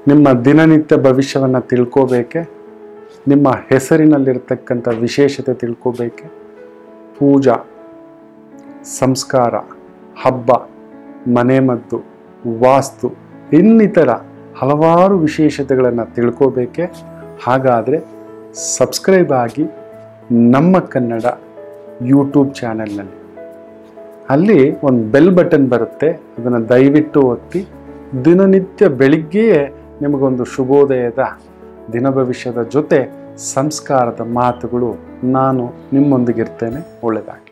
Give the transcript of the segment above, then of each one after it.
ನಿಮ್ಮ ದಿನನಿತ್ಯ ಭವಿಷ್ಯವನ್ನು ತಿಳ್ಕೋಬೇಕೆ ನಿಮ್ಮ ಹೆಸರಿನಲ್ಲಿರ್ತಕ್ಕಂಥ ವಿಶೇಷತೆ ತಿಳ್ಕೋಬೇಕೆ ಪೂಜಾ ಸಂಸ್ಕಾರ ಹಬ್ಬ ಮನೆಮದ್ದು ವಾಸ್ತು ಇನ್ನಿತರ ಹಲವಾರು ವಿಶೇಷತೆಗಳನ್ನು ತಿಳ್ಕೋಬೇಕೆ ಹಾಗಾದರೆ ಸಬ್ಸ್ಕ್ರೈಬ್ ಆಗಿ ನಮ್ಮ ಕನ್ನಡ ಯೂಟ್ಯೂಬ್ ಚಾನೆಲ್ನಲ್ಲಿ ಅಲ್ಲಿ ಒಂದು ಬೆಲ್ ಬಟನ್ ಬರುತ್ತೆ ಅದನ್ನು ದಯವಿಟ್ಟು ಒತ್ತಿ ದಿನನಿತ್ಯ ಬೆಳಿಗ್ಗೆಯೇ ನಿಮಗೊಂದು ಶುಭೋದಯದ ದಿನ ಭವಿಷ್ಯದ ಜೊತೆ ಸಂಸ್ಕಾರದ ಮಾತುಗಳು ನಾನು ನಿಮ್ಮೊಂದಿಗಿರ್ತೇನೆ ಒಳ್ಳೆಯದಾಗಿ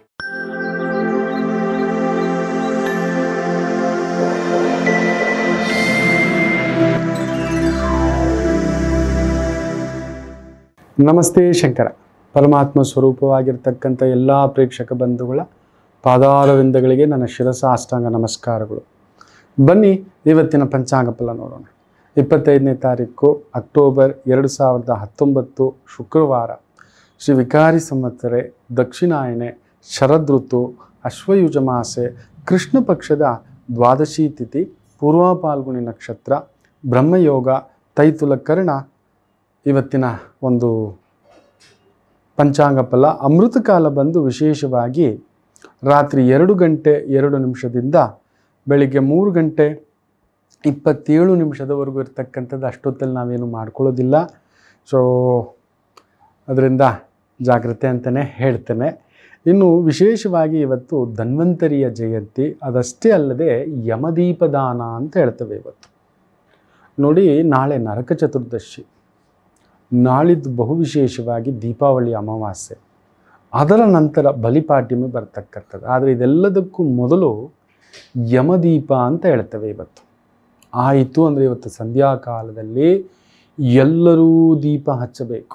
ನಮಸ್ತೆ ಶಂಕರ ಪರಮಾತ್ಮ ಸ್ವರೂಪವಾಗಿರ್ತಕ್ಕಂಥ ಎಲ್ಲ ಪ್ರೇಕ್ಷಕ ಬಂಧುಗಳ ಪಾದಾರವಿಂದಗಳಿಗೆ ನನ್ನ ಶಿರಸ ಅಷ್ಟಾಂಗ ನಮಸ್ಕಾರಗಳು ಬನ್ನಿ ಇವತ್ತಿನ ಪಂಚಾಂಗ ಫಲ ನೋಡೋಣ ಇಪ್ಪತ್ತೈದನೇ ತಾರೀಕು ಅಕ್ಟೋಬರ್ ಎರಡು ಸಾವಿರದ ಹತ್ತೊಂಬತ್ತು ಶುಕ್ರವಾರ ಶ್ರೀ ವಿಕಾರಿ ಸಂವತ್ಸರೆ ದಕ್ಷಿಣಾಯನೆ ಶರದ್ ಋತು ಅಶ್ವಯುಜ ಮಾಸೆ ಕೃಷ್ಣ ಪಕ್ಷದ ದ್ವಾದಶಿ ತಿಥಿ ಪೂರ್ವ ಪಾಲ್ಗುಣಿ ನಕ್ಷತ್ರ ಬ್ರಹ್ಮಯೋಗ ತೈತುಲ ಕರ್ಣ ಇವತ್ತಿನ ಒಂದು ಪಂಚಾಂಗ ಫಲ ಅಮೃತಕಾಲ ಬಂದು ವಿಶೇಷವಾಗಿ ರಾತ್ರಿ ಎರಡು ಗಂಟೆ ಎರಡು ನಿಮಿಷದಿಂದ ಬೆಳಿಗ್ಗೆ ಮೂರು ಗಂಟೆ ಇಪ್ಪತ್ತೇಳು ನಿಮಿಷದವರೆಗೂ ಇರ್ತಕ್ಕಂಥದ್ದು ಅಷ್ಟೊತ್ತಲ್ಲಿ ನಾವೇನು ಮಾಡ್ಕೊಳ್ಳೋದಿಲ್ಲ ಸೊ ಅದರಿಂದ ಜಾಗ್ರತೆ ಅಂತಲೇ ಹೇಳ್ತೇನೆ ಇನ್ನು ವಿಶೇಷವಾಗಿ ಇವತ್ತು ಧನ್ವಂತರಿಯ ಜಯಂತಿ ಅದಷ್ಟೇ ಅಲ್ಲದೆ ಯಮದೀಪದಾನ ಅಂತ ಹೇಳ್ತೇವೆ ಇವತ್ತು ನೋಡಿ ನಾಳೆ ನರಕ ಚತುರ್ದಶಿ ನಾಳಿದ್ದು ಬಹು ವಿಶೇಷವಾಗಿ ದೀಪಾವಳಿ ಅಮಾವಾಸ್ಯೆ ಅದರ ನಂತರ ಬಲಿಪಾಡ್ಯಮಿ ಬರ್ತಕ್ಕಂಥದ್ದು ಆದರೆ ಇದೆಲ್ಲದಕ್ಕೂ ಮೊದಲು ಯಮದೀಪ ಅಂತ ಹೇಳ್ತೇವೆ ಇವತ್ತು ಆಯಿತು ಅಂದರೆ ಇವತ್ತು ಸಂಧ್ಯಾಕಾಲದಲ್ಲಿ ಎಲ್ಲರೂ ದೀಪ ಹಚ್ಚಬೇಕು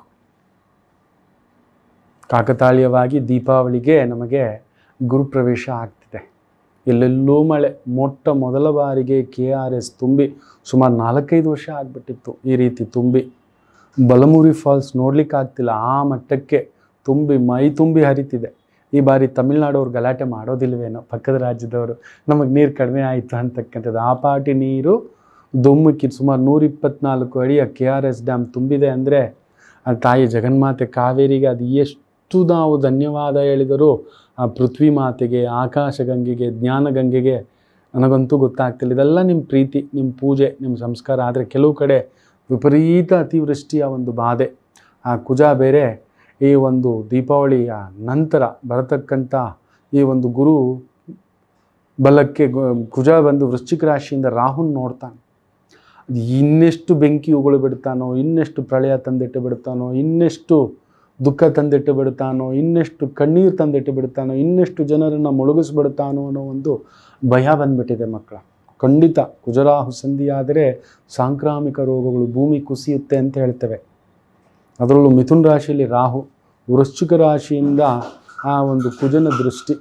ಕಾಕತಾಳೀಯವಾಗಿ ದೀಪಾವಳಿಗೆ ನಮಗೆ ಗುರುಪ್ರವೇಶ ಆಗ್ತಿದೆ ಎಲ್ಲೆಲ್ಲೂ ಮಳೆ ಮೊಟ್ಟ ಮೊದಲ ಬಾರಿಗೆ ಕೆ ಆರ್ ಎಸ್ ತುಂಬಿ ಸುಮಾರು ನಾಲ್ಕೈದು ವರ್ಷ ಆಗಿಬಿಟ್ಟಿತ್ತು ಈ ರೀತಿ ತುಂಬಿ ಬಲಮುರಿ ಫಾಲ್ಸ್ ನೋಡ್ಲಿಕ್ಕೆ ಆಗ್ತಿಲ್ಲ ಆ ಮಟ್ಟಕ್ಕೆ ತುಂಬಿ ಮೈ ತುಂಬಿ ಹರಿತಿದೆ ಈ ಬಾರಿ ತಮಿಳ್ನಾಡವ್ರು ಗಲಾಟೆ ಮಾಡೋದಿಲ್ವೇನೋ ಪಕ್ಕದ ರಾಜ್ಯದವರು ನಮಗೆ ನೀರು ಕಡಿಮೆ ಆಯಿತು ಅಂತಕ್ಕಂಥದ್ದು ಆ ಪಾಟಿ ನೀರು ದುಮ್ಮುಕ್ಕಿ ಸುಮಾರು ನೂರ ಇಪ್ಪತ್ನಾಲ್ಕು ಅಡಿಯ ಕೆ ಆರ್ ಎಸ್ ಡ್ಯಾಮ್ ತುಂಬಿದೆ ಅಂದರೆ ಆ ತಾಯಿ ಜಗನ್ಮಾತೆ ಕಾವೇರಿಗೆ ಅದು ಎಷ್ಟು ನಾವು ಧನ್ಯವಾದ ಹೇಳಿದರೂ ಆ ಪೃಥ್ವಿ ಮಾತೆಗೆ ಆಕಾಶ ಗಂಗೆಗೆ ಜ್ಞಾನ ಗಂಗೆಗೆ ನನಗಂತೂ ಗೊತ್ತಾಗ್ತಿಲ್ಲ ಇದೆಲ್ಲ ನಿಮ್ಮ ಪ್ರೀತಿ ನಿಮ್ಮ ಪೂಜೆ ನಿಮ್ಮ ಸಂಸ್ಕಾರ ಆದರೆ ಕೆಲವು ಕಡೆ ವಿಪರೀತ ಅತಿವೃಷ್ಟಿಯ ಒಂದು ಬಾಧೆ ಆ ಕುಜ ಬೇರೆ ಈ ಒಂದು ದೀಪಾವಳಿಯ ನಂತರ ಬರತಕ್ಕಂಥ ಈ ಒಂದು ಗುರು ಬಲಕ್ಕೆ ಗು- ಕುಜ ಬಂದು ವೃಶ್ಚಿಕ ರಾಶಿಯಿಂದ ರಾಹುನ್ ನೋಡ್ತಾನೆ ಅದು ಇನ್ನೆಷ್ಟು ಬೆಂಕಿ ಉಗುಳು ಬಿಡ್ತಾನೋ ಇನ್ನೆಷ್ಟು ಪ್ರಳಯ ತಂದಿಟ್ಟು ಬಿಡ್ತಾನೋ ಇನ್ನೆಷ್ಟು ದುಃಖ ತಂದಿಟ್ಟು ಬಿಡ್ತಾನೋ ಇನ್ನೆಷ್ಟು ಕಣ್ಣೀರು ತಂದಿಟ್ಟು ಬಿಡ್ತಾನೋ ಇನ್ನೆಷ್ಟು ಜನರನ್ನು ಮುಳುಗಿಸ್ಬಿಡ್ತಾನೋ ಅನ್ನೋ ಒಂದು ಭಯ ಬಂದ್ಬಿಟ್ಟಿದೆ ಮಕ್ಕಳ ಖಂಡಿತ ಕುಜರಾಹು ಸಂಧಿಯಾದರೆ ಸಾಂಕ್ರಾಮಿಕ ರೋಗಗಳು ಭೂಮಿ ಕುಸಿಯುತ್ತೆ ಅಂತ ಹೇಳ್ತೇವೆ ಅದರಲ್ಲೂ ಮಿಥುನ್ ರಾಶಿಯಲ್ಲಿ ರಾಹು ವೃಶ್ಚಿಕ ರಾಶಿಯಿಂದ ಆ ಒಂದು ಕುಜನ ದೃಷ್ಟಿ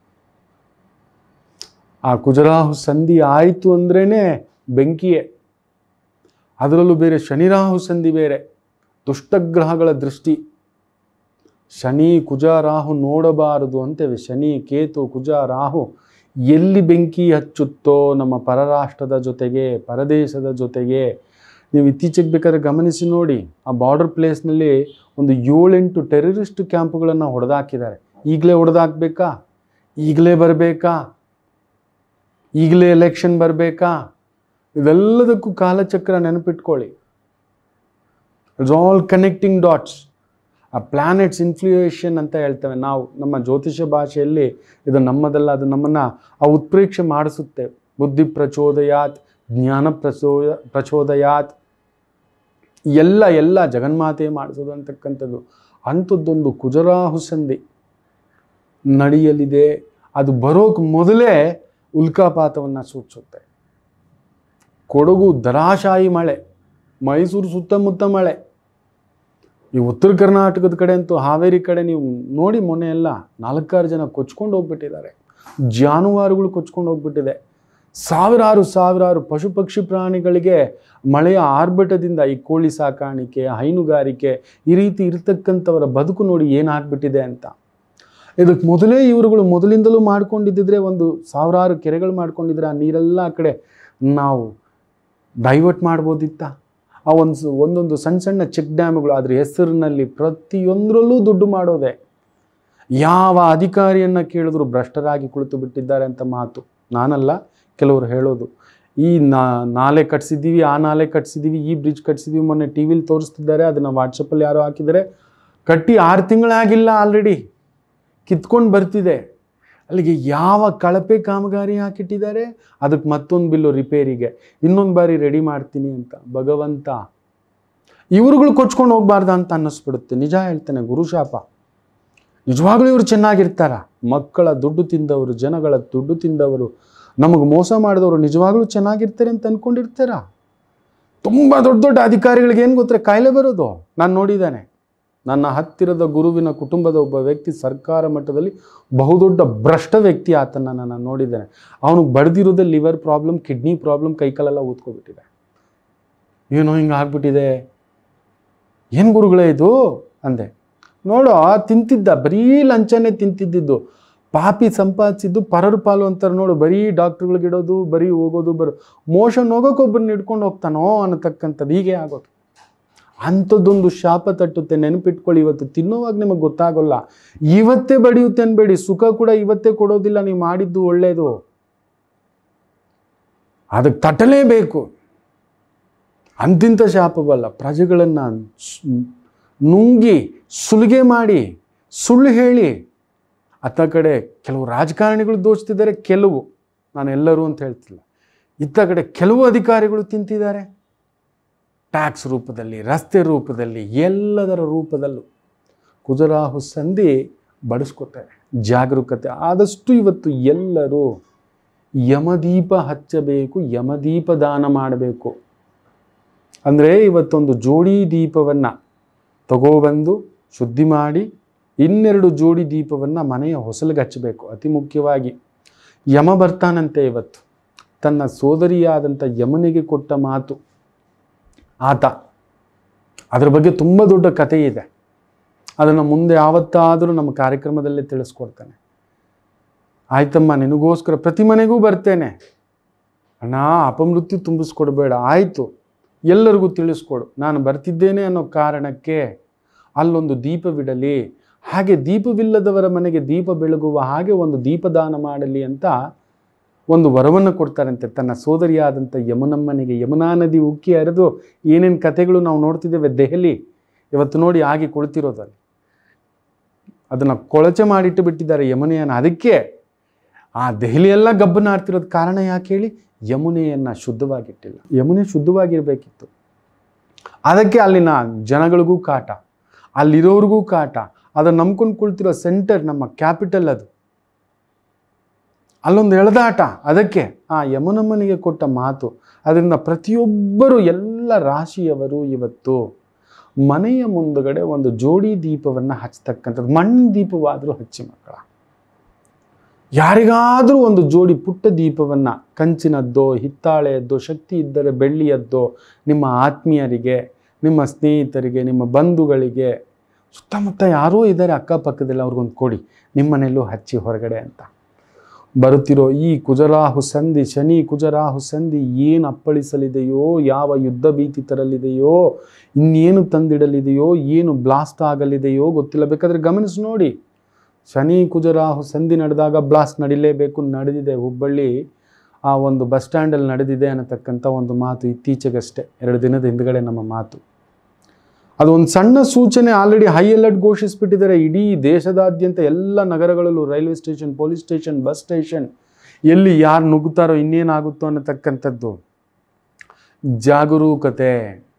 ಆ ಕುಜರಾಹು ಸಂಧಿ ಆಯಿತು ಅಂದ್ರೇ ಬೆಂಕಿಯೇ ಅದರಲ್ಲೂ ಬೇರೆ ಶನಿರಾಹು ಸಂಧಿ ಬೇರೆ ದುಷ್ಟಗ್ರಹಗಳ ದೃಷ್ಟಿ ಶನಿ ಕುಜ ರಾಹು ನೋಡಬಾರದು ಅಂತೇವೆ ಶನಿ ಕೇತು ಕುಜ ರಾಹು ಎಲ್ಲಿ ಬೆಂಕಿ ಹಚ್ಚುತ್ತೋ ನಮ್ಮ ಪರರಾಷ್ಟ್ರದ ಜೊತೆಗೆ ಪರದೇಶದ ಜೊತೆಗೆ ನೀವು ಇತ್ತೀಚೆಗೆ ಬೇಕಾದ್ರೆ ಗಮನಿಸಿ ನೋಡಿ ಆ ಬಾರ್ಡರ್ ಪ್ಲೇಸ್ನಲ್ಲಿ ಒಂದು ಏಳೆಂಟು ಟೆರರಿಸ್ಟ್ ಕ್ಯಾಂಪ್ಗಳನ್ನು ಹೊಡೆದಾಕಿದ್ದಾರೆ ಈಗಲೇ ಹೊಡೆದಾಕ್ಬೇಕಾ ಈಗಲೇ ಬರಬೇಕಾ ಈಗಲೇ ಎಲೆಕ್ಷನ್ ಬರಬೇಕಾ ಇದೆಲ್ಲದಕ್ಕೂ ಕಾಲಚಕ್ರ ನೆನಪಿಟ್ಕೊಳ್ಳಿ ಇಟ್ಸ್ ಆಲ್ ಕನೆಕ್ಟಿಂಗ್ ಡಾಟ್ಸ್ ಆ ಪ್ಲಾನೆಟ್ಸ್ ಇನ್ಫ್ಲೂಯೇಷನ್ ಅಂತ ಹೇಳ್ತೇವೆ ನಾವು ನಮ್ಮ ಜ್ಯೋತಿಷ ಭಾಷೆಯಲ್ಲಿ ಇದು ನಮ್ಮದಲ್ಲ ಅದು ನಮ್ಮನ್ನು ಆ ಉತ್ಪ್ರೇಕ್ಷೆ ಮಾಡಿಸುತ್ತೆ ಬುದ್ಧಿ ಪ್ರಚೋದಯಾತ್ ಜ್ಞಾನ ಪ್ರಚೋದ ಪ್ರಚೋದಯಾತ್ ಎಲ್ಲ ಎಲ್ಲ ಜಗನ್ಮಾತೆ ಮಾಡಿಸೋದು ಅಂತಕ್ಕಂಥದ್ದು ಅಂಥದ್ದೊಂದು ಕುಜರಾಹು ಸಂಧಿ ನಡೆಯಲಿದೆ ಅದು ಬರೋಕ್ಕೆ ಮೊದಲೇ ಉಲ್ಕಾಪಾತವನ್ನು ಸೂಚಿಸುತ್ತೆ ಕೊಡಗು ದರಾಶಾಹಿ ಮಳೆ ಮೈಸೂರು ಸುತ್ತಮುತ್ತ ಮಳೆ ಈ ಉತ್ತರ ಕರ್ನಾಟಕದ ಕಡೆ ಅಂತೂ ಹಾವೇರಿ ಕಡೆ ನೀವು ನೋಡಿ ಮೊನ್ನೆ ಎಲ್ಲ ನಾಲ್ಕಾರು ಜನ ಕೊಚ್ಕೊಂಡು ಹೋಗ್ಬಿಟ್ಟಿದ್ದಾರೆ ಜಾನುವಾರುಗಳು ಕೊಚ್ಕೊಂಡು ಹೋಗ್ಬಿಟ್ಟಿದೆ ಸಾವಿರಾರು ಸಾವಿರಾರು ಪಶು ಪಕ್ಷಿ ಪ್ರಾಣಿಗಳಿಗೆ ಮಳೆಯ ಆರ್ಭಟದಿಂದ ಈ ಕೋಳಿ ಸಾಕಾಣಿಕೆ ಹೈನುಗಾರಿಕೆ ಈ ರೀತಿ ಇರತಕ್ಕಂಥವರ ಬದುಕು ನೋಡಿ ಏನಾಗ್ಬಿಟ್ಟಿದೆ ಅಂತ ಇದಕ್ಕೆ ಮೊದಲೇ ಇವರುಗಳು ಮೊದಲಿಂದಲೂ ಮಾಡ್ಕೊಂಡಿದ್ದಿದ್ರೆ ಒಂದು ಸಾವಿರಾರು ಕೆರೆಗಳು ಮಾಡ್ಕೊಂಡಿದ್ರೆ ಆ ನೀರೆಲ್ಲ ಆ ಕಡೆ ನಾವು ಡೈವರ್ಟ್ ಮಾಡ್ಬೋದಿತ್ತ ಆ ಒಂದು ಸ- ಒಂದೊಂದು ಸಣ್ಣ ಸಣ್ಣ ಚೆಕ್ ಡ್ಯಾಮ್ಗಳು ಅದ್ರ ಹೆಸರಿನಲ್ಲಿ ಪ್ರತಿಯೊಂದರಲ್ಲೂ ದುಡ್ಡು ಮಾಡೋದೆ ಯಾವ ಅಧಿಕಾರಿಯನ್ನು ಕೇಳಿದ್ರು ಭ್ರಷ್ಟರಾಗಿ ಕುಳಿತು ಬಿಟ್ಟಿದ್ದಾರೆ ಅಂತ ಮಾತು ನಾನಲ್ಲ ಕೆಲವರು ಹೇಳೋದು ಈ ನಾ ನಾಲೆ ಕಟ್ಸಿದ್ದೀವಿ ಆ ನಾಲೆ ಕಟ್ಸಿದ್ದೀವಿ ಈ ಬ್ರಿಡ್ಜ್ ಕಟ್ಸಿದ್ದೀವಿ ಮೊನ್ನೆ ಟಿ ವಿಲಿ ತೋರಿಸ್ತಿದ್ದಾರೆ ಅದನ್ನು ವಾಟ್ಸಪ್ಪಲ್ಲಿ ಯಾರೋ ಹಾಕಿದರೆ ಕಟ್ಟಿ ಆರು ತಿಂಗಳಾಗಿಲ್ಲ ಆಲ್ರೆಡಿ ಕಿತ್ಕೊಂಡು ಬರ್ತಿದೆ ಅಲ್ಲಿಗೆ ಯಾವ ಕಳಪೆ ಕಾಮಗಾರಿ ಹಾಕಿಟ್ಟಿದ್ದಾರೆ ಅದಕ್ಕೆ ಮತ್ತೊಂದು ಬಿಲ್ಲು ರಿಪೇರಿಗೆ ಇನ್ನೊಂದು ಬಾರಿ ರೆಡಿ ಮಾಡ್ತೀನಿ ಅಂತ ಭಗವಂತ ಇವ್ರುಗಳು ಕೊಚ್ಕೊಂಡು ಹೋಗ್ಬಾರ್ದ ಅಂತ ಅನ್ನಿಸ್ಬಿಡುತ್ತೆ ನಿಜ ಹೇಳ್ತಾನೆ ಗುರುಶಾಪ ನಿಜವಾಗ್ಲೂ ಇವರು ಚೆನ್ನಾಗಿರ್ತಾರ ಮಕ್ಕಳ ದುಡ್ಡು ತಿಂದವರು ಜನಗಳ ದುಡ್ಡು ತಿಂದವರು ನಮಗೆ ಮೋಸ ಮಾಡಿದವರು ನಿಜವಾಗ್ಲೂ ಚೆನ್ನಾಗಿರ್ತಾರೆ ಅಂತ ಅನ್ಕೊಂಡಿರ್ತಾರ ತುಂಬ ದೊಡ್ಡ ದೊಡ್ಡ ಅಧಿಕಾರಿಗಳಿಗೆ ಏನು ಗೊತ್ತಾರೆ ಕಾಯಿಲೆ ಬರೋದು ನಾನು ನೋಡಿದ್ದಾನೆ ನನ್ನ ಹತ್ತಿರದ ಗುರುವಿನ ಕುಟುಂಬದ ಒಬ್ಬ ವ್ಯಕ್ತಿ ಸರ್ಕಾರ ಮಟ್ಟದಲ್ಲಿ ಬಹುದೊಡ್ಡ ಭ್ರಷ್ಟ ವ್ಯಕ್ತಿ ಆತನ ನಾನು ನೋಡಿದ್ದೇನೆ ಅವನಿಗೆ ಬಡ್ದಿರೋದೇ ಲಿವರ್ ಪ್ರಾಬ್ಲಮ್ ಕಿಡ್ನಿ ಪ್ರಾಬ್ಲಮ್ ಕೈಕಾಲೆಲ್ಲ ಊದ್ಕೊಬಿಟ್ಟಿದೆ ಏನೋ ಹಿಂಗೆ ಆಗ್ಬಿಟ್ಟಿದೆ ಏನು ಗುರುಗಳೇ ಇದು ಅಂದೆ ನೋಡೋ ತಿಂತಿದ್ದ ಬರೀ ಲಂಚನೇ ತಿಂತಿದ್ದಿದ್ದು ಪಾಪಿ ಸಂಪಾದಿಸಿದ್ದು ಪರರ ಪಾಲು ಅಂತಾರೆ ನೋಡು ಬರೀ ಡಾಕ್ಟ್ರುಗಳಿಗಿಡೋದು ಬರೀ ಹೋಗೋದು ಬರೋ ಮೋಷನ್ ಹೋಗೋಕೆ ಒಬ್ಬರನ್ನ ಹಿಡ್ಕೊಂಡು ಹೋಗ್ತಾನೋ ಅನ್ನತಕ್ಕಂಥದ್ದು ಹೀಗೆ ಆಗೋದು ಅಂಥದ್ದೊಂದು ಶಾಪ ತಟ್ಟುತ್ತೆ ನೆನಪಿಟ್ಕೊಳ್ಳಿ ಇವತ್ತು ತಿನ್ನುವಾಗ ನಿಮಗೆ ಗೊತ್ತಾಗೋಲ್ಲ ಇವತ್ತೇ ಬಡಿಯುತ್ತೆ ಅನ್ಬೇಡಿ ಸುಖ ಕೂಡ ಇವತ್ತೇ ಕೊಡೋದಿಲ್ಲ ನೀವು ಮಾಡಿದ್ದು ಒಳ್ಳೆಯದು ಅದಕ್ಕೆ ತಟ್ಟಲೇಬೇಕು ಅಂತಿಂಥ ಶಾಪವಲ್ಲ ಪ್ರಜೆಗಳನ್ನು ನುಂಗಿ ಸುಲಿಗೆ ಮಾಡಿ ಸುಳ್ಳು ಹೇಳಿ ಅತ್ತ ಕಡೆ ಕೆಲವು ರಾಜಕಾರಣಿಗಳು ದೋಚ್ತಿದ್ದಾರೆ ಕೆಲವು ನಾನು ಎಲ್ಲರೂ ಅಂತ ಹೇಳ್ತಿಲ್ಲ ಇತ್ತ ಕಡೆ ಕೆಲವು ಅಧಿಕಾರಿಗಳು ತಿಂತಿದ್ದಾರೆ ಟ್ಯಾಕ್ಸ್ ರೂಪದಲ್ಲಿ ರಸ್ತೆ ರೂಪದಲ್ಲಿ ಎಲ್ಲದರ ರೂಪದಲ್ಲೂ ಕುಜರಾಹು ಸಂಧಿ ಬಡಿಸ್ಕೊತಾರೆ ಜಾಗರೂಕತೆ ಆದಷ್ಟು ಇವತ್ತು ಎಲ್ಲರೂ ಯಮದೀಪ ಹಚ್ಚಬೇಕು ಯಮದೀಪ ದಾನ ಮಾಡಬೇಕು ಅಂದರೆ ಇವತ್ತೊಂದು ಜೋಡಿ ದೀಪವನ್ನು ತಗೋಬಂದು ಶುದ್ಧಿ ಮಾಡಿ ಇನ್ನೆರಡು ಜೋಡಿ ದೀಪವನ್ನು ಮನೆಯ ಹೊಸಲಿಗೆ ಹಚ್ಚಬೇಕು ಅತಿ ಮುಖ್ಯವಾಗಿ ಯಮ ಬರ್ತಾನಂತೆ ಇವತ್ತು ತನ್ನ ಸೋದರಿಯಾದಂಥ ಯಮನಿಗೆ ಕೊಟ್ಟ ಮಾತು ಆತ ಅದರ ಬಗ್ಗೆ ತುಂಬ ದೊಡ್ಡ ಕಥೆ ಇದೆ ಅದನ್ನು ಮುಂದೆ ಯಾವತ್ತಾದರೂ ನಮ್ಮ ಕಾರ್ಯಕ್ರಮದಲ್ಲೇ ತಿಳಿಸ್ಕೊಡ್ತಾನೆ ಆಯ್ತಮ್ಮ ನಿನಗೋಸ್ಕರ ಪ್ರತಿ ಮನೆಗೂ ಬರ್ತೇನೆ ಅಣ್ಣ ಅಪಮೃತ್ಯು ತುಂಬಿಸ್ಕೊಡ್ಬೇಡ ಆಯಿತು ಎಲ್ಲರಿಗೂ ತಿಳಿಸ್ಕೊಡು ನಾನು ಬರ್ತಿದ್ದೇನೆ ಅನ್ನೋ ಕಾರಣಕ್ಕೆ ಅಲ್ಲೊಂದು ದೀಪವಿಡಲಿ ಹಾಗೆ ದೀಪವಿಲ್ಲದವರ ಮನೆಗೆ ದೀಪ ಬೆಳಗುವ ಹಾಗೆ ಒಂದು ದೀಪದಾನ ಮಾಡಲಿ ಅಂತ ಒಂದು ವರವನ್ನು ಕೊಡ್ತಾರಂತೆ ತನ್ನ ಸೋದರಿಯಾದಂಥ ಯಮುನಮ್ಮನಿಗೆ ಯಮುನಾ ನದಿ ಉಕ್ಕಿ ಹರಿದು ಏನೇನು ಕಥೆಗಳು ನಾವು ನೋಡ್ತಿದ್ದೇವೆ ದೆಹಲಿ ಇವತ್ತು ನೋಡಿ ಆಗಿ ಕುಳಿತಿರೋದಲ್ಲಿ ಅದನ್ನು ಕೊಳಚೆ ಮಾಡಿಟ್ಟು ಬಿಟ್ಟಿದ್ದಾರೆ ಯಮುನೆಯನ್ನು ಅದಕ್ಕೆ ಆ ದೆಹಲಿಯೆಲ್ಲ ಗಬ್ಬನಾಡ್ತಿರೋದು ಕಾರಣ ಯಾಕೆ ಹೇಳಿ ಯಮುನೆಯನ್ನು ಶುದ್ಧವಾಗಿಟ್ಟಿಲ್ಲ ಯಮುನೆ ಶುದ್ಧವಾಗಿರಬೇಕಿತ್ತು ಅದಕ್ಕೆ ಅಲ್ಲಿನ ಜನಗಳಿಗೂ ಕಾಟ ಅಲ್ಲಿರೋರಿಗೂ ಕಾಟ ಅದನ್ನು ನಂಬ್ಕೊಂಡು ಕುಳ್ತಿರೋ ಸೆಂಟರ್ ನಮ್ಮ ಕ್ಯಾಪಿಟಲ್ ಅದು ಅಲ್ಲೊಂದು ಎಳೆದಾಟ ಅದಕ್ಕೆ ಆ ಯಮುನಮ್ಮನಿಗೆ ಕೊಟ್ಟ ಮಾತು ಅದರಿಂದ ಪ್ರತಿಯೊಬ್ಬರು ಎಲ್ಲ ರಾಶಿಯವರು ಇವತ್ತು ಮನೆಯ ಮುಂದುಗಡೆ ಒಂದು ಜೋಡಿ ದೀಪವನ್ನು ಹಚ್ಚತಕ್ಕಂಥದ್ದು ಮಣ್ಣು ದೀಪವಾದರೂ ಹಚ್ಚಿ ಮಕ್ಕಳ ಯಾರಿಗಾದರೂ ಒಂದು ಜೋಡಿ ಪುಟ್ಟ ದೀಪವನ್ನು ಕಂಚಿನದ್ದೋ ಹಿತ್ತಾಳೆಯದ್ದೋ ಶಕ್ತಿ ಇದ್ದರೆ ಬೆಳ್ಳಿಯದ್ದೋ ನಿಮ್ಮ ಆತ್ಮೀಯರಿಗೆ ನಿಮ್ಮ ಸ್ನೇಹಿತರಿಗೆ ನಿಮ್ಮ ಬಂಧುಗಳಿಗೆ ಸುತ್ತಮುತ್ತ ಯಾರೋ ಇದ್ದಾರೆ ಅಕ್ಕಪಕ್ಕದಲ್ಲಿ ಅವ್ರಿಗೊಂದು ಕೊಡಿ ನಿಮ್ಮನೆಯಲ್ಲೂ ಹಚ್ಚಿ ಹೊರಗಡೆ ಅಂತ ಬರುತ್ತಿರೋ ಈ ಕುಜರಾಹು ಸಂಧಿ ಶನಿ ಕುಜರಾಹು ಸಂಧಿ ಏನು ಅಪ್ಪಳಿಸಲಿದೆಯೋ ಯಾವ ಯುದ್ಧ ಭೀತಿ ತರಲಿದೆಯೋ ಇನ್ನೇನು ತಂದಿಡಲಿದೆಯೋ ಏನು ಬ್ಲಾಸ್ಟ್ ಆಗಲಿದೆಯೋ ಗೊತ್ತಿಲ್ಲ ಬೇಕಾದ್ರೆ ಗಮನಿಸಿ ನೋಡಿ ಶನಿ ಕುಜರಾಹು ಸಂಧಿ ನಡೆದಾಗ ಬ್ಲಾಸ್ಟ್ ನಡಿಲೇಬೇಕು ನಡೆದಿದೆ ಹುಬ್ಬಳ್ಳಿ ಆ ಒಂದು ಬಸ್ ಸ್ಟ್ಯಾಂಡಲ್ಲಿ ನಡೆದಿದೆ ಅನ್ನತಕ್ಕಂಥ ಒಂದು ಮಾತು ಇತ್ತೀಚೆಗಷ್ಟೇ ಎರಡು ದಿನದ ಹಿಂದ್ಗಡೆ ನಮ್ಮ ಮಾತು ಅದು ಒಂದು ಸಣ್ಣ ಸೂಚನೆ ಆಲ್ರೆಡಿ ಹೈ ಅಲರ್ಟ್ ಘೋಷಿಸಿಬಿಟ್ಟಿದ್ದಾರೆ ಇಡೀ ದೇಶದಾದ್ಯಂತ ಎಲ್ಲ ನಗರಗಳಲ್ಲೂ railway station police station bus station ಎಲ್ಲಿ ಯಾರು ನುಗ್ಗುತ್ತಾರೋ ಇನ್ನೇನಾಗುತ್ತೋ ಅನ್ನತಕ್ಕಂಥದ್ದು ಜಾಗರೂಕತೆ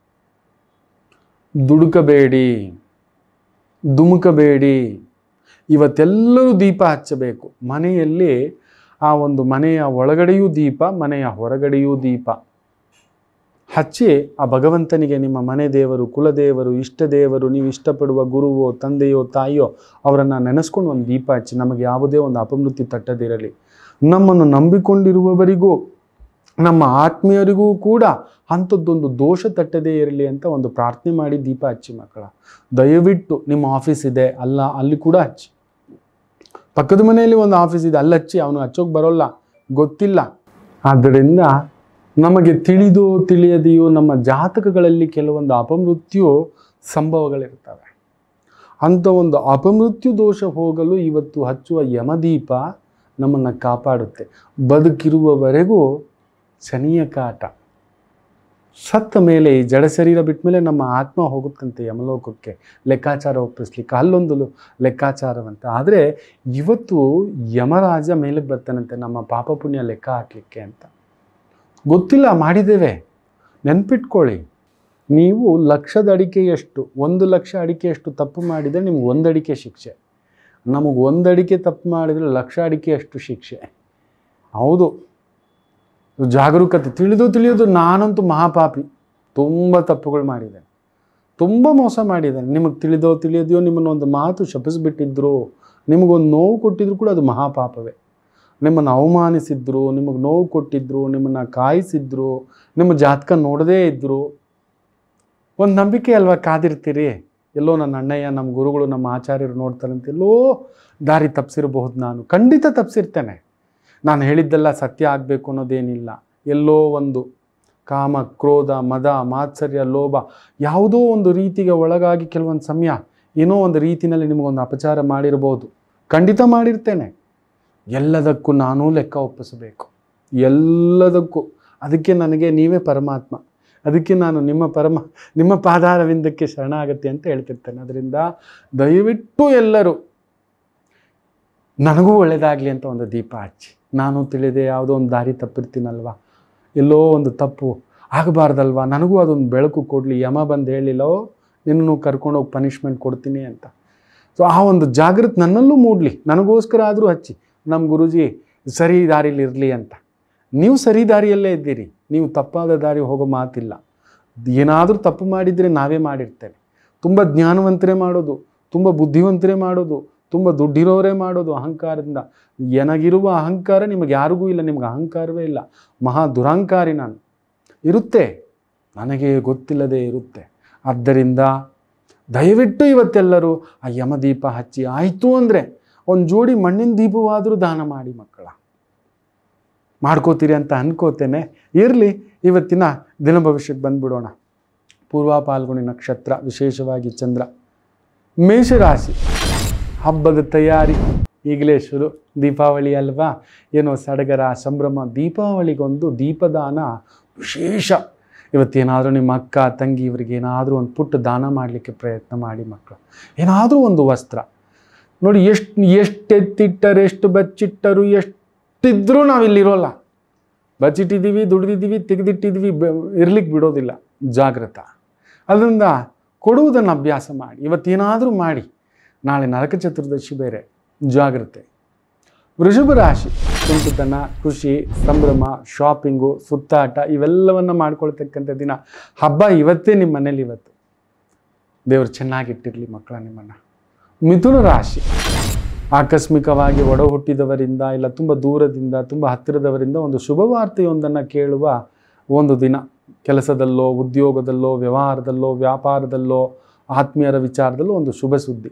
ದುಡುಕಬೇಡಿ ಧುಮುಕಬೇಡಿ ಇವತ್ತೆಲ್ಲರೂ ದೀಪ ಹಚ್ಚಬೇಕು ಮನೆಯಲ್ಲಿ ಆ ಒಂದು ಮನೆಯ ಒಳಗಡೆಯೂ ದೀಪ ಮನೆಯ ಹೊರಗಡೆಯೂ ದೀಪ ಹಚ್ಚಿ ಆ ಭಗವಂತನಿಗೆ ನಿಮ್ಮ ಮನೆ ದೇವರು ಕುಲದೇವರು ಇಷ್ಟ ದೇವರು ನೀವು ಇಷ್ಟಪಡುವ ಗುರುವೋ ತಂದೆಯೋ ತಾಯಿಯೋ ಅವರನ್ನು ನೆನೆಸ್ಕೊಂಡು ಒಂದು ದೀಪ ಹಚ್ಚಿ ನಮಗೆ ಯಾವುದೇ ಒಂದು ಅಪಮೃತ್ಯು ತಟ್ಟದಿರಲಿ ನಮ್ಮನ್ನು ನಂಬಿಕೊಂಡಿರುವವರಿಗೂ ನಮ್ಮ ಆತ್ಮೀಯರಿಗೂ ಕೂಡ ಅಂಥದ್ದೊಂದು ದೋಷ ತಟ್ಟದೇ ಇರಲಿ ಅಂತ ಒಂದು ಪ್ರಾರ್ಥನೆ ಮಾಡಿ ದೀಪ ಹಚ್ಚಿ ಮಕ್ಕಳ ದಯವಿಟ್ಟು ನಿಮ್ಮ ಆಫೀಸ್ ಇದೆ ಅಲ್ಲ ಅಲ್ಲಿ ಕೂಡ ಹಚ್ಚಿ ಪಕ್ಕದ ಮನೆಯಲ್ಲಿ ಒಂದು ಆಫೀಸ್ ಇದೆ ಅಲ್ಲಿ ಹಚ್ಚಿ ಅವನು ಹಚ್ಚೋಕೆ ಬರೋಲ್ಲ ಗೊತ್ತಿಲ್ಲ ಆದ್ದರಿಂದ ನಮಗೆ ತಿಳಿದೋ ತಿಳಿಯದೆಯೋ ನಮ್ಮ ಜಾತಕಗಳಲ್ಲಿ ಕೆಲವೊಂದು ಅಪಮೃತ್ಯು ಸಂಭವಗಳಿರ್ತವೆ ಅಂಥ ಒಂದು ಅಪಮೃತ್ಯು ದೋಷ ಹೋಗಲು ಇವತ್ತು ಹಚ್ಚುವ ಯಮದೀಪ ನಮ್ಮನ್ನು ಕಾಪಾಡುತ್ತೆ ಬದುಕಿರುವವರೆಗೂ ಶನಿಯ ಕಾಟ ಸತ್ತ ಮೇಲೆ ಈ ಜಡ ಶರೀರ ಬಿಟ್ಟ ಮೇಲೆ ನಮ್ಮ ಆತ್ಮ ಹೋಗುತ್ತಂತೆ ಯಮಲೋಕಕ್ಕೆ ಲೆಕ್ಕಾಚಾರ ಒಪ್ಪಿಸ್ಲಿಕ್ಕೆ ಅಲ್ಲೊಂದು ಲು- ಲೆಕ್ಕಾಚಾರವಂತ ಆದರೆ ಇವತ್ತು ಯಮರಾಜ ಮೇಲಕ್ಕೆ ಬರ್ತಾನಂತೆ ನಮ್ಮ ಪಾಪ ಪುಣ್ಯ ಲೆಕ್ಕ ಹಾಕಲಿಕ್ಕೆ ಅಂತ ಗೊತ್ತಿಲ್ಲ ಮಾಡಿದ್ದೇವೆ ನೆನ್ಪಿಟ್ಕೊಳ್ಳಿ ನೀವು ಲಕ್ಷದ ಅಡಿಕೆಯಷ್ಟು ಒಂದು ಲಕ್ಷ ಅಡಿಕೆಯಷ್ಟು ತಪ್ಪು ಮಾಡಿದರೆ ನಿಮ್ಗೆ ಒಂದು ಅಡಿಕೆ ಶಿಕ್ಷೆ ನಮಗೆ ಒಂದು ಅಡಿಕೆ ತಪ್ಪು ಮಾಡಿದರೆ ಲಕ್ಷ ಅಡಿಕೆಯಷ್ಟು ಶಿಕ್ಷೆ ಹೌದು ಜಾಗರೂಕತೆ ತಿಳಿದು ತಿಳಿಯೋದು ನಾನಂತೂ ಮಹಾಪಾಪಿ ತುಂಬ ತಪ್ಪುಗಳು ಮಾಡಿದ್ದೇನೆ ತುಂಬ ಮೋಸ ಮಾಡಿದ್ದೇನೆ ನಿಮಗೆ ತಿಳಿದೋ ತಿಳಿಯೋದೋ ನಿಮ್ಮನ್ನು ಒಂದು ಮಾತು ಶಪಿಸ್ಬಿಟ್ಟಿದ್ರು ನಿಮಗೊಂದು ನೋವು ಕೊಟ್ಟಿದ್ರು ಕೂಡ ಅದು ಮಹಾಪಾಪವೇ ನಿಮ್ಮನ್ನು ಅವಮಾನಿಸಿದ್ರು ನಿಮಗೆ ನೋವು ಕೊಟ್ಟಿದ್ರು ನಿಮ್ಮನ್ನು ಕಾಯಿಸಿದ್ರು ನಿಮ್ಮ ಜಾತಕ ನೋಡದೇ ಇದ್ದರು ಒಂದು ನಂಬಿಕೆ ಅಲ್ವಾ ಕಾದಿರ್ತೀರಿ ಎಲ್ಲೋ ನನ್ನ ಅಣ್ಣಯ್ಯ ನಮ್ಮ ಗುರುಗಳು ನಮ್ಮ ಆಚಾರ್ಯರು ನೋಡ್ತಾರಂತ ಎಲ್ಲೋ ದಾರಿ ತಪ್ಪಿಸಿರಬಹುದು ನಾನು ಖಂಡಿತ ತಪ್ಪಿಸಿರ್ತೇನೆ ನಾನು ಹೇಳಿದ್ದೆಲ್ಲ ಸತ್ಯ ಆಗಬೇಕು ಅನ್ನೋದೇನಿಲ್ಲ ಎಲ್ಲೋ ಒಂದು ಕಾಮ ಕ್ರೋಧ ಮದ ಮಾತ್ಸರ್ಯ ಲೋಭ ಯಾವುದೋ ಒಂದು ರೀತಿಗೆ ಒಳಗಾಗಿ ಕೆಲವೊಂದು ಸಮಯ ಏನೋ ಒಂದು ರೀತಿಯಲ್ಲಿ ನಿಮಗೊಂದು ಅಪಚಾರ ಮಾಡಿರ್ಬೋದು ಖಂಡಿತ ಮಾಡಿರ್ತೇನೆ ಎಲ್ಲದಕ್ಕೂ ನಾನೂ ಲೆಕ್ಕ ಒಪ್ಪಿಸಬೇಕು ಎಲ್ಲದಕ್ಕೂ ಅದಕ್ಕೆ ನನಗೆ ನೀವೇ ಪರಮಾತ್ಮ ಅದಕ್ಕೆ ನಾನು ನಿಮ್ಮ ಪರಮ ನಿಮ್ಮ ಪಾದಾರವಿಂದಕ್ಕೆ ಶರಣಾಗತ್ತೆ ಅಂತ ಹೇಳ್ತಿರ್ತೇನೆ ಅದರಿಂದ ದಯವಿಟ್ಟು ಎಲ್ಲರೂ ನನಗೂ ಒಳ್ಳೆಯದಾಗಲಿ ಅಂತ ಒಂದು ದೀಪ ಹಚ್ಚಿ ನಾನು ತಿಳಿದೆ ಯಾವುದೋ ಒಂದು ದಾರಿ ತಪ್ಪಿರ್ತೀನಲ್ವಾ ಎಲ್ಲೋ ಒಂದು ತಪ್ಪು ಆಗಬಾರ್ದಲ್ವಾ ನನಗೂ ಅದೊಂದು ಬೆಳಕು ಕೊಡಲಿ ಯಮ ಬಂದು ಹೇಳಿಲ್ಲೋ ನಿನ್ನನ್ನು ಕರ್ಕೊಂಡೋಗಿ ಪನಿಷ್ಮೆಂಟ್ ಕೊಡ್ತೀನಿ ಅಂತ ಸೊ ಆ ಒಂದು ಜಾಗೃತಿ ನನ್ನಲ್ಲೂ ಮೂಡಲಿ ನನಗೋಸ್ಕರ ಆದರೂ ಹಚ್ಚಿ ನಮ್ಮ ಗುರುಜಿ ಸರಿ ದಾರಿಲಿ ಇರಲಿ ಅಂತ ನೀವು ಸರಿ ದಾರಿಯಲ್ಲೇ ಇದ್ದೀರಿ ನೀವು ತಪ್ಪಾದ ದಾರಿ ಹೋಗೋ ಮಾತಿಲ್ಲ ಏನಾದರೂ ತಪ್ಪು ಮಾಡಿದರೆ ನಾವೇ ಮಾಡಿರ್ತೇವೆ ತುಂಬ ಜ್ಞಾನವಂತರೇ ಮಾಡೋದು ತುಂಬ ಬುದ್ಧಿವಂತರೇ ಮಾಡೋದು ತುಂಬ ದುಡ್ಡಿರೋರೇ ಮಾಡೋದು ಅಹಂಕಾರದಿಂದ ನನಗಿರುವ ಅಹಂಕಾರ ನಿಮಗೆ ಯಾರಿಗೂ ಇಲ್ಲ ನಿಮಗೆ ಅಹಂಕಾರವೇ ಇಲ್ಲ ಮಹಾ ದುರಹಂಕಾರಿ ನಾನು ಇರುತ್ತೆ ನನಗೆ ಗೊತ್ತಿಲ್ಲದೆ ಇರುತ್ತೆ ಆದ್ದರಿಂದ ದಯವಿಟ್ಟು ಇವತ್ತೆಲ್ಲರೂ ಆ ಯಮದೀಪ ಹಚ್ಚಿ ಆಯಿತು ಅಂದರೆ ಒಂದು ಜೋಡಿ ಮಣ್ಣಿನ ದೀಪವಾದರೂ ದಾನ ಮಾಡಿ ಮಕ್ಕಳ ಮಾಡ್ಕೋತೀರಿ ಅಂತ ಅನ್ಕೋತೇನೆ ಇರಲಿ ಇವತ್ತಿನ ದಿನ ಭವಿಷ್ಯಕ್ಕೆ ಬಂದ್ಬಿಡೋಣ ಪೂರ್ವ ಪಾಲ್ಗುಣಿ ನಕ್ಷತ್ರ ವಿಶೇಷವಾಗಿ ಚಂದ್ರ ಮೇಷರಾಶಿ ಹಬ್ಬದ ತಯಾರಿ ಈಗಲೇ ಶುರು ದೀಪಾವಳಿ ಅಲ್ವಾ ಏನೋ ಸಡಗರ ಸಂಭ್ರಮ ದೀಪಾವಳಿಗೊಂದು ದೀಪದಾನ ವಿಶೇಷ ಇವತ್ತೇನಾದರೂ ನಿಮ್ಮ ಅಕ್ಕ ತಂಗಿ ಇವರಿಗೆ ಏನಾದರೂ ಒಂದು ಪುಟ್ಟ ದಾನ ಮಾಡಲಿಕ್ಕೆ ಪ್ರಯತ್ನ ಮಾಡಿ ಮಕ್ಕಳು ಏನಾದರೂ ಒಂದು ವಸ್ತ್ರ ನೋಡಿ ಎಷ್ಟು ಎಷ್ಟು ಎತ್ತಿಟ್ಟರು ಎಷ್ಟು ಬಚ್ಚಿಟ್ಟರು ಎಷ್ಟಿದ್ರೂ ನಾವಿಲ್ಲಿರೋಲ್ಲ ಬಚ್ಚಿಟ್ಟಿದ್ದೀವಿ ದುಡ್ದಿದ್ದೀವಿ ತೆಗೆದಿಟ್ಟಿದ್ದೀವಿ ಇರ್ಲಿಕ್ಕೆ ಬಿಡೋದಿಲ್ಲ ಜಾಗೃತ ಅದರಿಂದ ಕೊಡುವುದನ್ನು ಅಭ್ಯಾಸ ಮಾಡಿ ಇವತ್ತೇನಾದರೂ ಮಾಡಿ ನಾಳೆ ನರಕ ಚತುರ್ದಶಿ ಬೇರೆ ಜಾಗ್ರತೆ ವೃಷಭ ರಾಶಿ ಕುಂಟುತನ ಖುಷಿ ಸಂಭ್ರಮ ಶಾಪಿಂಗು ಸುತ್ತಾಟ ಇವೆಲ್ಲವನ್ನು ಮಾಡ್ಕೊಳ್ತಕ್ಕಂಥ ದಿನ ಹಬ್ಬ ಇವತ್ತೇ ನಿಮ್ಮ ಮನೇಲಿ ಇವತ್ತು ದೇವರು ಚೆನ್ನಾಗಿಟ್ಟಿರಲಿ ಮಕ್ಕಳ ನಿಮ್ಮನ್ನು ಮಿಥುನ ರಾಶಿ ಆಕಸ್ಮಿಕವಾಗಿ ಒಡ ಹುಟ್ಟಿದವರಿಂದ ಇಲ್ಲ ತುಂಬ ದೂರದಿಂದ ತುಂಬ ಹತ್ತಿರದವರಿಂದ ಒಂದು ಶುಭ ವಾರ್ತೆಯೊಂದನ್ನು ಕೇಳುವ ಒಂದು ದಿನ ಕೆಲಸದಲ್ಲೋ ಉದ್ಯೋಗದಲ್ಲೋ ವ್ಯವಹಾರದಲ್ಲೋ ವ್ಯಾಪಾರದಲ್ಲೋ ಆತ್ಮೀಯರ ವಿಚಾರದಲ್ಲೋ ಒಂದು ಶುಭ ಸುದ್ದಿ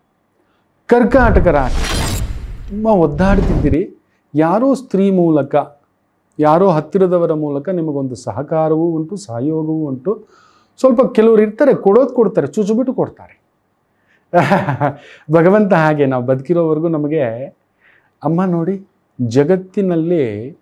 ಕರ್ಕಾಟಕ ರಾಶಿ ತುಂಬ ಒದ್ದಾಡ್ತಿದ್ದೀರಿ ಯಾರೋ ಸ್ತ್ರೀ ಮೂಲಕ ಯಾರೋ ಹತ್ತಿರದವರ ಮೂಲಕ ನಿಮಗೊಂದು ಸಹಕಾರವೂ ಉಂಟು ಸಹಯೋಗವೂ ಉಂಟು ಸ್ವಲ್ಪ ಕೆಲವರು ಇರ್ತಾರೆ ಕೊಡೋದು ಕೊಡ್ತಾರೆ ಚುಚ್ಚುಬಿಟ್ಟು ಕೊಡ್ತಾರೆ ಭಗವಂತ ಹಾಗೆ ನಾವು ಬದುಕಿರೋವರೆಗೂ ನಮಗೆ ಅಮ್ಮ ನೋಡಿ ಜಗತ್ತಿನಲ್ಲಿ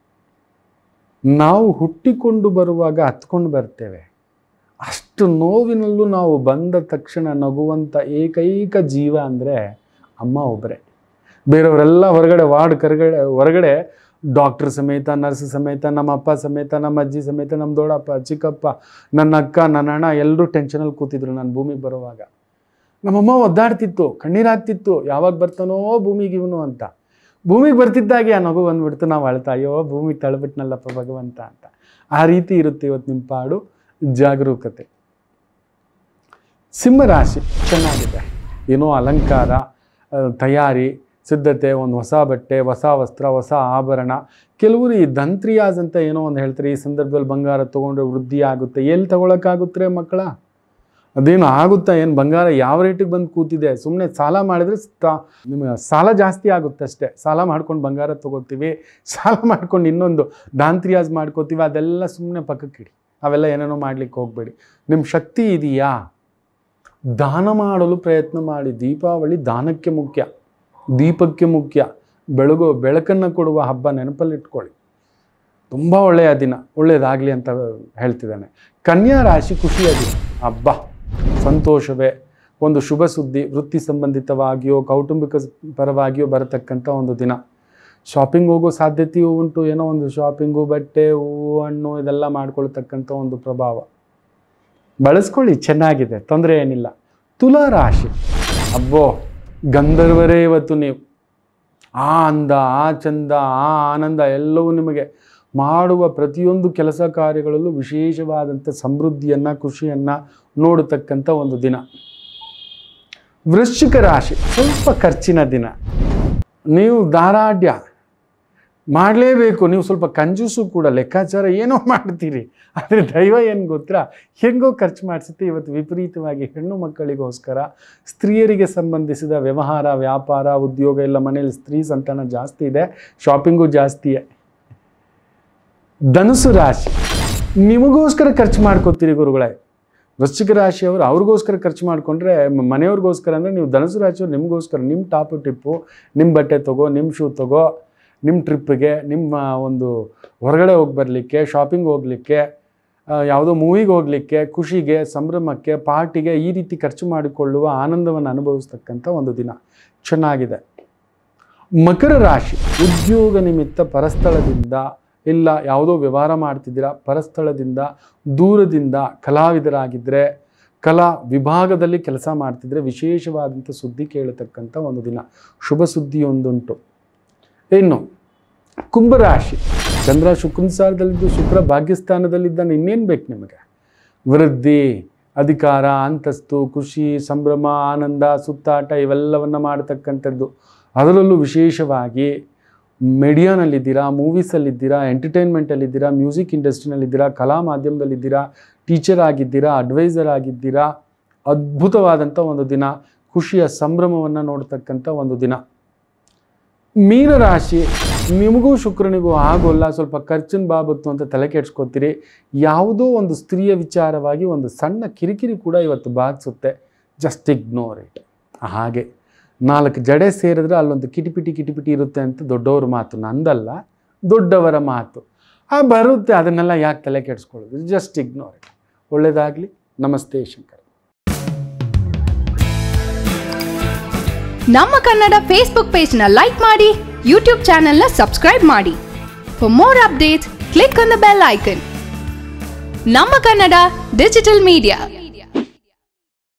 ನಾವು ಹುಟ್ಟಿಕೊಂಡು ಬರುವಾಗ ಹತ್ಕೊಂಡು ಬರ್ತೇವೆ ಅಷ್ಟು ನೋವಿನಲ್ಲೂ ನಾವು ಬಂದ ತಕ್ಷಣ ನಗುವಂಥ ಏಕೈಕ ಜೀವ ಅಂದರೆ ಅಮ್ಮ ಒಬ್ಬರೇ ಬೇರೆಯವರೆಲ್ಲ ಹೊರಗಡೆ ವಾರ್ಡ್ ಕರ್ಗಡೆ ಹೊರಗಡೆ ಡಾಕ್ಟರ್ ಸಮೇತ ನರ್ಸ್ ಸಮೇತ ನಮ್ಮ ಅಪ್ಪ ಸಮೇತ ನಮ್ಮ ಅಜ್ಜಿ ಸಮೇತ ನಮ್ಮ ದೊಡ್ಡಪ್ಪ ಚಿಕ್ಕಪ್ಪ ನನ್ನ ಅಕ್ಕ ನನ್ನ ಅಣ್ಣ ಎಲ್ಲರೂ ಟೆನ್ಷನಲ್ಲಿ ಕೂತಿದ್ರು ನಾನು ಭೂಮಿಗೆ ಬರುವಾಗ ನಮ್ಮಮ್ಮ ಒದ್ದಾಡ್ತಿತ್ತು ಕಣ್ಣೀರಾಗ್ತಿತ್ತು ಯಾವಾಗ ಬರ್ತಾನೋ ಭೂಮಿಗೆ ಇವನು ಅಂತ ಭೂಮಿಗೆ ಬರ್ತಿದ್ದಾಗೆ ಆ ನಗು ಬಂದ್ಬಿಡ್ತು ನಾವು ಅಳ್ತಾ ಅಯ್ಯೋ ಭೂಮಿಗೆ ತಳ್ಬಿಟ್ನಲ್ಲಪ್ಪ ಭಗವಂತ ಅಂತ ಆ ರೀತಿ ಇರುತ್ತೆ ಇವತ್ತು ನಿಮ್ಮ ಪಾಡು ಜಾಗರೂಕತೆ ಸಿಂಹರಾಶಿ ಚೆನ್ನಾಗಿದೆ ಏನೋ ಅಲಂಕಾರ ಆ, ತಯಾರಿ ಸಿದ್ಧತೆ ಒಂದು ಹೊಸ ಬಟ್ಟೆ ಹೊಸ ವಸ್ತ್ರ ಹೊಸ ಆಭರಣ ಕೆಲವರು ಈ ದಂತ್ರಿಯಾಜ್ ಅಂತ ಏನೋ ಒಂದು ಹೇಳ್ತಾರೆ ಈ ಸಂದರ್ಭದಲ್ಲಿ ಬಂಗಾರ ತೊಗೊಂಡ್ರೆ ವೃದ್ಧಿ ಆಗುತ್ತೆ ಎಲ್ಲಿ ತಗೊಳಕ್ಕಾಗುತ್ತೆ ಮಕ್ಕಳ ಅದೇನು ಆಗುತ್ತಾ ಏನು ಬಂಗಾರ ಯಾವ ರೇಟಿಗೆ ಬಂದು ಕೂತಿದೆ ಸುಮ್ಮನೆ ಸಾಲ ಮಾಡಿದ್ರೆ ಸ್ತಾ- ನಿಮಗೆ ಸಾಲ ಜಾಸ್ತಿ ಆಗುತ್ತೆ ಅಷ್ಟೇ ಸಾಲ ಮಾಡ್ಕೊಂಡು ಬಂಗಾರ ತೊಗೋತೀವಿ ಸಾಲ ಮಾಡ್ಕೊಂಡು ಇನ್ನೊಂದು ದಾಂತ್ರಿಯಾಜ್ ಮಾಡ್ಕೋತೀವಿ ಅದೆಲ್ಲ ಸುಮ್ಮನೆ ಪಕ್ಕಕ್ಕಿಡಿ ಅವೆಲ್ಲ ಏನೇನೋ ಮಾಡ್ಲಿಕ್ಕೆ ಹೋಗಬೇಡಿ ನಿಮ್ಮ ಶಕ್ತಿ ಇದೆಯಾ ದಾನ ಮಾಡಲು ಪ್ರಯತ್ನ ಮಾಡಿ ದೀಪಾವಳಿ ದಾನಕ್ಕೆ ಮುಖ್ಯ ದೀಪಕ್ಕೆ ಮುಖ್ಯ ಬೆಳಗು ಬೆಳಕನ್ನು ಕೊಡುವ ಹಬ್ಬ ನೆನಪಲ್ಲಿಟ್ಕೊಳ್ಳಿ ತುಂಬ ಒಳ್ಳೆಯ ದಿನ ಒಳ್ಳೆಯದಾಗಲಿ ಅಂತ ಹೇಳ್ತಿದ್ದಾನೆ ಕನ್ಯಾ ರಾಶಿ ಖುಷಿಯ ದಿನ ಹಬ್ಬ ಸಂತೋಷವೇ ಒಂದು ಶುಭ ಸುದ್ದಿ ವೃತ್ತಿ ಸಂಬಂಧಿತವಾಗಿಯೋ ಕೌಟುಂಬಿಕ ಸ್- ಪರವಾಗಿಯೋ ಬರತಕ್ಕಂಥ ಒಂದು ದಿನ ಶಾಪಿಂಗ್ ಹೋಗೋ ಸಾಧ್ಯತೆಯೂ ಉಂಟು ಏನೋ ಒಂದು ಶಾಪಿಂಗು ಬಟ್ಟೆ ಹೂವು ಹಣ್ಣು ಇದೆಲ್ಲ ಮಾಡ್ಕೊಳ್ತಕ್ಕಂಥ ಒಂದು ಪ್ರಭಾವ ಬಳಸ್ಕೊಳ್ಳಿ ಚೆನ್ನಾಗಿದೆ ತೊಂದರೆ ಏನಿಲ್ಲ ತುಲಾ ರಾಶಿ ಅಬ್ಬೋ ಗಂಧರ್ವರೇ ಇವತ್ತು ನೀವು ಆ ಅಂದ ಆ ಚಂದ ಆ ಆನಂದ ಎಲ್ಲವೂ ನಿಮಗೆ ಮಾಡುವ ಪ್ರತಿಯೊಂದು ಕೆಲಸ ಕಾರ್ಯಗಳಲ್ಲೂ ವಿಶೇಷವಾದಂಥ ಸಮೃದ್ಧಿಯನ್ನು ಖುಷಿಯನ್ನು ನೋಡತಕ್ಕಂಥ ಒಂದು ದಿನ ವೃಶ್ಚಿಕ ರಾಶಿ ಸ್ವಲ್ಪ ಖರ್ಚಿನ ದಿನ ನೀವು ಧಾರಾಢ್ಯ ಮಾಡಲೇಬೇಕು ನೀವು ಸ್ವಲ್ಪ ಕಂಜೂಸು ಕೂಡ ಲೆಕ್ಕಾಚಾರ ಏನೋ ಮಾಡ್ತೀರಿ ಆದರೆ ದೈವ ಏನು ಗೊತ್ತಾ ಹೆಂಗೋ ಖರ್ಚು ಮಾಡಿಸುತ್ತೆ ಇವತ್ತು ವಿಪರೀತವಾಗಿ ಹೆಣ್ಣು ಮಕ್ಕಳಿಗೋಸ್ಕರ ಸ್ತ್ರೀಯರಿಗೆ ಸಂಬಂಧಿಸಿದ ವ್ಯವಹಾರ ವ್ಯಾಪಾರ ಉದ್ಯೋಗ ಎಲ್ಲ ಮನೆಯಲ್ಲಿ ಸ್ತ್ರೀ ಸಂತಾನ ಜಾಸ್ತಿ ಇದೆ ಶಾಪಿಂಗು ಜಾಸ್ತಿಯೇ ಧನುಸು ರಾಶಿ ನಿಮಗೋಸ್ಕರ ಖರ್ಚು ಮಾಡ್ಕೋತೀರಿ ಗುರುಗಳೇ ವೃಶ್ಚಿಕ ರಾಶಿಯವರು ಅವ್ರಿಗೋಸ್ಕರ ಖರ್ಚು ಮಾಡಿಕೊಂಡ್ರೆ ಮನೆಯವ್ರಿಗೋಸ್ಕರ ಅಂದರೆ ನೀವು ಧನುಸು ರಾಶಿಯವ್ರು ನಿಮಗೋಸ್ಕರ ನಿಮ್ಮ ಟಾಪು ಟಿಪ್ಪು ನಿಮ್ಮ ಬಟ್ಟೆ ತಗೋ ನಿಮ್ಮ ಶೂ ತಗೋ ನಿಮ್ಮ ಟ್ರಿಪ್ಪಿಗೆ ನಿಮ್ಮ ಒಂದು ಹೊರಗಡೆ ಹೋಗಿ ಬರಲಿಕ್ಕೆ ಶಾಪಿಂಗ್ ಹೋಗಲಿಕ್ಕೆ ಯಾವುದೋ ಮೂವಿಗೆ ಹೋಗಲಿಕ್ಕೆ ಖುಷಿಗೆ ಸಂಭ್ರಮಕ್ಕೆ ಪಾರ್ಟಿಗೆ ಈ ರೀತಿ ಖರ್ಚು ಮಾಡಿಕೊಳ್ಳುವ ಆನಂದವನ್ನು ಅನುಭವಿಸ್ತಕ್ಕಂಥ ಒಂದು ದಿನ ಚೆನ್ನಾಗಿದೆ ಮಕರ ರಾಶಿ ಉದ್ಯೋಗ ನಿಮಿತ್ತ ಪರಸ್ಥಳದಿಂದ ಇಲ್ಲ ಯಾವುದೋ ವ್ಯವಹಾರ ಮಾಡ್ತಿದ್ದೀರಾ ಪರಸ್ಥಳದಿಂದ ದೂರದಿಂದ ಕಲಾವಿದರಾಗಿದ್ದರೆ ಕಲಾ ವಿಭಾಗದಲ್ಲಿ ಕೆಲಸ ಮಾಡ್ತಿದ್ರೆ ವಿಶೇಷವಾದಂಥ ಸುದ್ದಿ ಕೇಳತಕ್ಕಂಥ ಒಂದು ದಿನ ಶುಭ ಸುದ್ದಿಯೊಂದುಂಟು ಇನ್ನು ಕುಂಭರಾಶಿ ಚಂದ್ರ ಶುಕ್ರನ ಸಾರದಲ್ಲಿದ್ದು ಶುಕ್ರ ಭಾಗ್ಯಸ್ಥಾನದಲ್ಲಿದ್ದಾನೆ ಇನ್ನೇನು ಬೇಕು ನಿಮಗೆ ವೃದ್ಧಿ ಅಧಿಕಾರ ಅಂತಸ್ತು ಖುಷಿ ಸಂಭ್ರಮ ಆನಂದ ಸುತ್ತಾಟ ಇವೆಲ್ಲವನ್ನು ಮಾಡತಕ್ಕಂಥದ್ದು ಅದರಲ್ಲೂ ವಿಶೇಷವಾಗಿ ಮೀಡಿಯಾನಲ್ಲಿದ್ದೀರಾ ಮೂವೀಸಲ್ಲಿದ್ದೀರಾ ಎಂಟರ್ಟೈನ್ಮೆಂಟಲ್ಲಿದ್ದೀರಾ ಮ್ಯೂಸಿಕ್ ಇಂಡಸ್ಟ್ರಿನಲ್ಲಿದ್ದೀರಾ ಕಲಾ ಮಾಧ್ಯಮದಲ್ಲಿದ್ದೀರಾ ಟೀಚರ್ ಆಗಿದ್ದೀರಾ ಅಡ್ವೈಸರ್ ಆಗಿದ್ದೀರಾ ಅದ್ಭುತವಾದಂಥ ಒಂದು ದಿನ ಖುಷಿಯ ಸಂಭ್ರಮವನ್ನು ನೋಡ್ತಕ್ಕಂಥ ಒಂದು ದಿನ ಮೀನರಾಶಿ ನಿಮಗೂ ಶುಕ್ರನಿಗೂ ಆಗೋಲ್ಲ ಸ್ವಲ್ಪ ಖರ್ಚಿನ ಬಾಬತ್ತು ಅಂತ ತಲೆ ಕೆಡ್ಸ್ಕೊತೀರಿ ಯಾವುದೋ ಒಂದು ಸ್ತ್ರೀಯ ವಿಚಾರವಾಗಿ ಒಂದು ಸಣ್ಣ ಕಿರಿಕಿರಿ ಕೂಡ ಇವತ್ತು ಬಾಧಿಸುತ್ತೆ ಜಸ್ಟ್ ಇಗ್ನೋರ್ ಇಟ್ ಹಾಗೆ ನಾಲ್ಕು ಜಡೆ ಸೇರಿದ್ರೆ ಅಲ್ಲೊಂದು ಕಿಟಿಪಿಟಿ ಕಿಟಿಪಿಟಿ ಇರುತ್ತೆ ಅಂತ ದೊಡ್ಡವ್ರ ಮಾತು ನಂದಲ್ಲ ದೊಡ್ಡವರ ಮಾತು ಆ ಬರುತ್ತೆ ಅದನ್ನೆಲ್ಲ ಯಾಕೆ ತಲೆ ಕೆಡಿಸ್ಕೊಳ್ಳೋದು ಜಸ್ಟ್ ಇಗ್ನೋರ್ ಇಟ್ ಒಳ್ಳೆಯದಾಗಲಿ ನಮಸ್ತೆ ಶಂಕರ್ ನಮ್ಮ ಕನ್ನಡ ಫೇಸ್ಬುಕ್ ಪೇಜ್ನ ಲೈಕ್ ಮಾಡಿ ಯೂಟ್ಯೂಬ್ ಚಾನೆಲ್ನ ಸಬ್ಸ್ಕ್ರೈಬ್ ಮಾಡಿ for more updates click on the bell icon ನಮ್ಮ ಕನ್ನಡ ಡಿಜಿಟಲ್ ಮೀಡಿಯಾ